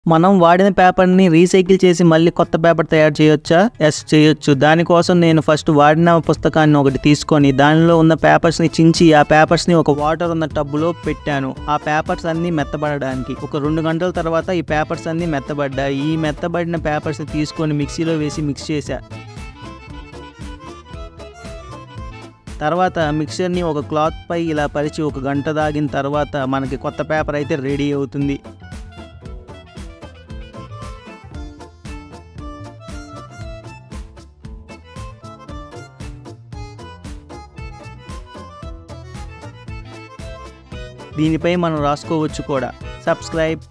మనం వాడిన పేపర్ని రీసైకిల్ చేసి మళ్ళీ కొత్త పేపర్ తయారు చేయొచ్చా ఎస్ చేయొచ్చు దానికోసం నేను ఫస్ట్ వాడిన పుస్తకాన్ని ఒకటి తీసుకొని దానిలో ఉన్న పేపర్స్ని చించి ఆ పేపర్స్ని ఒక వాటర్ ఉన్న టబ్బులో పెట్టాను ఆ పేపర్స్ అన్నీ మెత్తబడడానికి ఒక రెండు గంటల తర్వాత ఈ పేపర్స్ అన్నీ మెత్తబడ్డాయి ఈ మెత్తబడిన పేపర్స్ని తీసుకొని మిక్సీలో వేసి మిక్స్ చేశా తర్వాత మిక్సర్ని ఒక క్లాత్ పై ఇలా పరిచి ఒక గంట దాగిన తర్వాత మనకి కొత్త పేపర్ అయితే రెడీ అవుతుంది దీనిపై మనం రాసుకోవచ్చు కూడా సబ్స్క్రైబ్